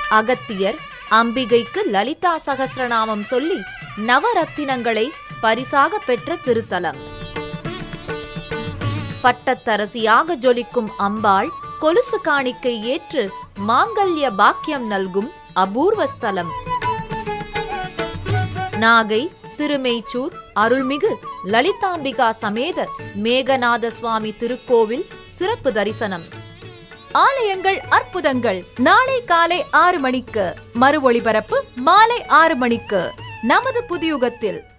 அகத்தியர் அம்பிகைக்கு லலிதா சகஸ்ரநாமம் சொல்லி நவரத்தினங்களை பரிசாக பெற்ற திருத்தலம் பட்டத்தரசியாக ஜொலிக்கும் அம்பாள் கொலுசு காணிக்கை ஏற்று மாங்கல்ய பாக்கியம் நல்கும் அபூர்வ ஸ்தலம் நாகை திருமேச்சூர் அருள்மிகு லலிதாம்பிகா சமேத மேகநாத சுவாமி திருக்கோவில் சிறப்பு தரிசனம் ஆலயங்கள் அற்புதங்கள் நாளை காலை ஆறு மணிக்கு மறு ஒளிபரப்பு மாலை ஆறு மணிக்கு நமது புதியுகத்தில்